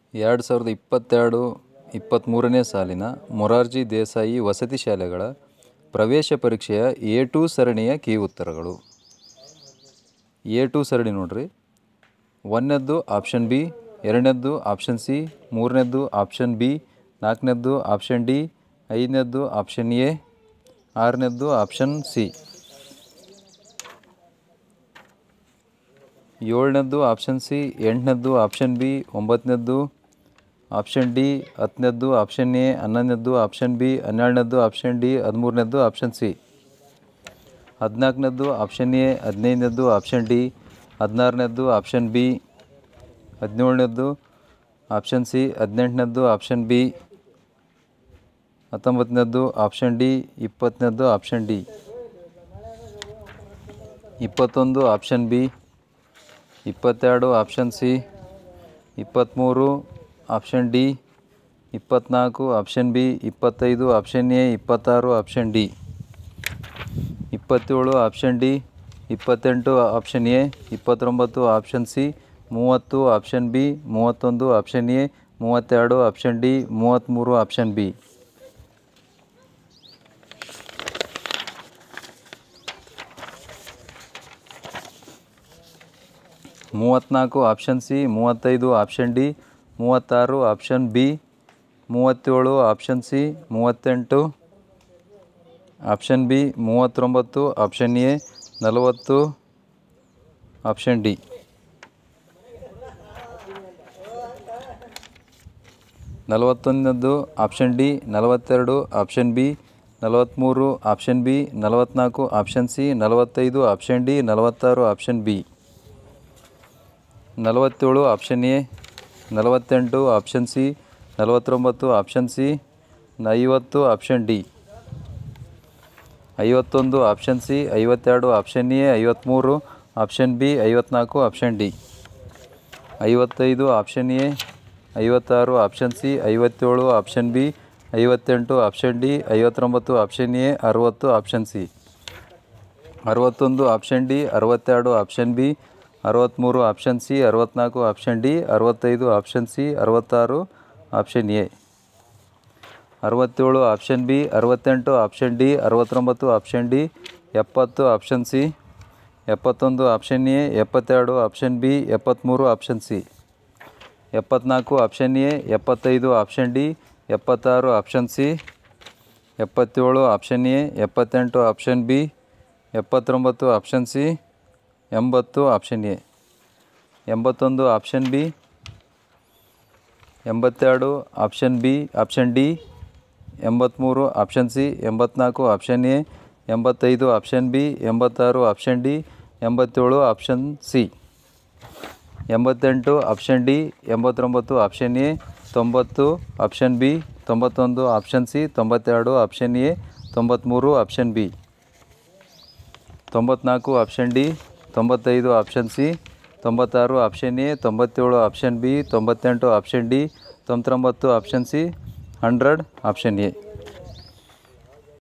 ಎರಡು ಸಾವಿರದ ಇಪ್ಪತ್ತೆರಡು ಇಪ್ಪತ್ತ್ಮೂರನೇ ಸಾಲಿನ ಮೊರಾರ್ಜಿ ದೇಸಾಯಿ ವಸತಿ ಶಾಲೆಗಳ ಪ್ರವೇಶ ಪರೀಕ್ಷೆಯ ಎ ಟು ಸರಣಿಯ ಕೀ ಉತ್ತರಗಳು ಎ ಟು ಸರಣಿ ನೋಡ್ರಿ ಒಂದನೇದ್ದು ಆಪ್ಷನ್ ಬಿ ಎರಡನೇದ್ದು ಆಪ್ಷನ್ ಸಿ ಮೂರನೇದ್ದು ಆಪ್ಷನ್ ಬಿ ನಾಲ್ಕನೇದ್ದು ಆಪ್ಷನ್ ಡಿ ಐದನೇದ್ದು ಆಪ್ಷನ್ ಎ ಆರನೇದ್ದು ಆಪ್ಷನ್ ಸಿ ಏಳನೇದ್ದು ಆಪ್ಷನ್ ಸಿ ಎಂಟನೇದ್ದು ಆಪ್ಷನ್ ಬಿ ಒಂಬತ್ತನೇದ್ದು ಆಪ್ಷನ್ ಡಿ ಹತ್ತನೇದ್ದು ಆಪ್ಷನ್ ಎ ಹನ್ನೊಂದನೇದ್ದು ಆಪ್ಷನ್ ಬಿ ಹನ್ನೆರಡನೇದ್ದು ಆಪ್ಷನ್ ಡಿ ಹದಿಮೂರನೇದ್ದು ಆಪ್ಷನ್ ಸಿ ಹದಿನಾಲ್ಕನೇದ್ದು ಆಪ್ಷನ್ ಎ ಹದಿನೈದನೇದ್ದು ಆಪ್ಷನ್ ಡಿ ಹದಿನಾರನೇದ್ದು ಆಪ್ಷನ್ ಬಿ ಹದಿನೇಳನೇದ್ದು ಆಪ್ಷನ್ ಸಿ ಹದಿನೆಂಟನೇದ್ದು ಆಪ್ಷನ್ ಬಿ ಹತ್ತೊಂಬತ್ತನೇದ್ದು ಆಪ್ಷನ್ ಡಿ ಇಪ್ಪತ್ತನೇದ್ದು ಆಪ್ಷನ್ ಡಿ ಇಪ್ಪತ್ತೊಂದು ಆಪ್ಷನ್ ಬಿ ಇಪ್ಪತ್ತೆರಡು ಆಪ್ಷನ್ ಸಿ ಇಪ್ಪತ್ತ್ಮೂರು ಆಪ್ಷನ್ ಡಿ ಇಪ್ಪತ್ತ್ನಾಲ್ಕು ಆಪ್ಷನ್ ಬಿ ಇಪ್ಪತ್ತೈದು ಆಪ್ಷನ್ ಎ ಇಪ್ಪತ್ತಾರು ಆಪ್ಷನ್ ಡಿ ಇಪ್ಪತ್ತೇಳು ಆಪ್ಷನ್ ಡಿ ಇಪ್ಪತ್ತೆಂಟು ಆಪ್ಷನ್ ಎ ಇಪ್ಪತ್ತೊಂಬತ್ತು ಆಪ್ಷನ್ ಸಿ ಮೂವತ್ತು ಆಪ್ಷನ್ ಬಿ ಮೂವತ್ತೊಂದು ಆಪ್ಷನ್ ಎ ಮೂವತ್ತೆರಡು ಆಪ್ಷನ್ ಡಿ ಮೂವತ್ತ್ಮೂರು ಆಪ್ಷನ್ ಬಿ ಮೂವತ್ತ್ನಾಲ್ಕು ಆಪ್ಷನ್ ಸಿ ಮೂವತ್ತೈದು ಆಪ್ಷನ್ ಡಿ ಮೂವತ್ತಾರು ಆಪ್ಷನ್ ಬಿ ಮೂವತ್ತೇಳು ಆಪ್ಷನ್ ಸಿ ಮೂವತ್ತೆಂಟು ಆಪ್ಷನ್ ಬಿ ಮೂವತ್ತೊಂಬತ್ತು ಆಪ್ಷನ್ ಎ ನಲವತ್ತು ಆಪ್ಷನ್ ಡಿ ನಲವತ್ತೊಂದದ್ದು ಆಪ್ಷನ್ ಡಿ ನಲವತ್ತೆರಡು ಆಪ್ಷನ್ ಬಿ ನಲವತ್ತ್ಮೂರು ಆಪ್ಷನ್ ಬಿ ನಲವತ್ತ್ನಾಲ್ಕು ಆಪ್ಷನ್ ಸಿ ನಲವತ್ತೈದು ಆಪ್ಷನ್ ಡಿ ನಲವತ್ತಾರು ಆಪ್ಷನ್ ಬಿ ನಲವತ್ತೇಳು ಆಪ್ಷನ್ ಎ ನಲವತ್ತೆಂಟು ಆಪ್ಷನ್ ಸಿ ನಲವತ್ತೊಂಬತ್ತು ಆಪ್ಷನ್ ಸಿ ಐವತ್ತು ಆಪ್ಷನ್ ಡಿ ಐವತ್ತೊಂದು ಆಪ್ಷನ್ ಸಿ ಐವತ್ತೆರಡು ಆಪ್ಷನ್ ಎ ಐವತ್ತ್ಮೂರು ಆಪ್ಷನ್ ಬಿ ಐವತ್ನಾಲ್ಕು ಆಪ್ಷನ್ ಡಿ ಐವತ್ತೈದು ಆಪ್ಷನ್ ಎ ಐವತ್ತಾರು ಆಪ್ಷನ್ ಸಿ ಐವತ್ತೇಳು ಆಪ್ಷನ್ ಬಿ ಐವತ್ತೆಂಟು ಆಪ್ಷನ್ ಡಿ ಐವತ್ತೊಂಬತ್ತು ಆಪ್ಷನ್ ಎ ಅರುವತ್ತು ಆಪ್ಷನ್ ಸಿ ಅರವತ್ತೊಂದು ಆಪ್ಷನ್ ಡಿ ಅರವತ್ತೆರಡು ಆಪ್ಷನ್ ಬಿ ಅರವತ್ತ್ಮೂರು ಆಪ್ಷನ್ ಸಿ ಅರವತ್ತ್ನಾಲ್ಕು ಆಪ್ಷನ್ ಡಿ ಅರವತ್ತೈದು ಆಪ್ಷನ್ ಸಿ ಅರವತ್ತಾರು ಆಪ್ಷನ್ ಎ ಅರವತ್ತೇಳು ಆಪ್ಷನ್ ಬಿ ಅರವತ್ತೆಂಟು ಆಪ್ಷನ್ ಡಿ ಅರವತ್ತೊಂಬತ್ತು ಆಪ್ಷನ್ ಡಿ ಎಪ್ಪತ್ತು ಆಪ್ಷನ್ ಸಿ ಎಪ್ಪತ್ತೊಂದು ಆಪ್ಷನ್ ಎ ಎಪ್ಪತ್ತೆರಡು ಆಪ್ಷನ್ ಬಿ ಎಪ್ಪತ್ತ್ಮೂರು ಆಪ್ಷನ್ ಸಿ ಎಪ್ಪತ್ನಾಲ್ಕು ಆಪ್ಷನ್ ಎ ಎಪ್ಪತ್ತೈದು ಆಪ್ಷನ್ ಡಿ ಎಪ್ಪತ್ತಾರು ಆಪ್ಷನ್ ಸಿ ಎಪ್ಪತ್ತೇಳು ಆಪ್ಷನ್ ಎ ಎಪ್ಪತ್ತೆಂಟು ಆಪ್ಷನ್ ಬಿ ಎಪ್ಪತ್ತೊಂಬತ್ತು ಆಪ್ಷನ್ ಸಿ ಎಂಬತ್ತು ಆಪ್ಷನ್ ಎ ಎಂಬತ್ತೊಂದು ಆಪ್ಷನ್ ಬಿ ಎಂಬತ್ತೆರಡು ಆಪ್ಷನ್ ಬಿ ಆಪ್ಷನ್ ಡಿ ಎಂಬತ್ತ್ಮೂರು ಆಪ್ಷನ್ ಸಿ ಎಂಬತ್ನಾಲ್ಕು ಆಪ್ಷನ್ ಎ ಎಂಬತ್ತೈದು ಆಪ್ಷನ್ ಬಿ ಎಂಬತ್ತಾರು ಆಪ್ಷನ್ ಡಿ ಎಂಬತ್ತೇಳು ಆಪ್ಷನ್ ಸಿ ಎಂಬತ್ತೆಂಟು ಆಪ್ಷನ್ ಡಿ ಎಂಬತ್ತೊಂಬತ್ತು ಆಪ್ಷನ್ ಎ ತೊಂಬತ್ತು ಆಪ್ಷನ್ ಬಿ ತೊಂಬತ್ತೊಂದು ಆಪ್ಷನ್ ಸಿ ತೊಂಬತ್ತೆರಡು ಆಪ್ಷನ್ ಎ ತೊಂಬತ್ತ್ಮೂರು ಆಪ್ಷನ್ ಬಿ ತೊಂಬತ್ನಾಲ್ಕು ಆಪ್ಷನ್ ಡಿ ತೊಂಬತ್ತೈದು ಆಪ್ಷನ್ ಸಿ ತೊಂಬತ್ತಾರು ಆಪ್ಷನ್ ಎ ತೊಂಬತ್ತೇಳು ಆಪ್ಷನ್ ಬಿ ತೊಂಬತ್ತೆಂಟು ಆಪ್ಷನ್ ಡಿ ತೊಂಬತ್ತೊಂಬತ್ತು option C hundred option A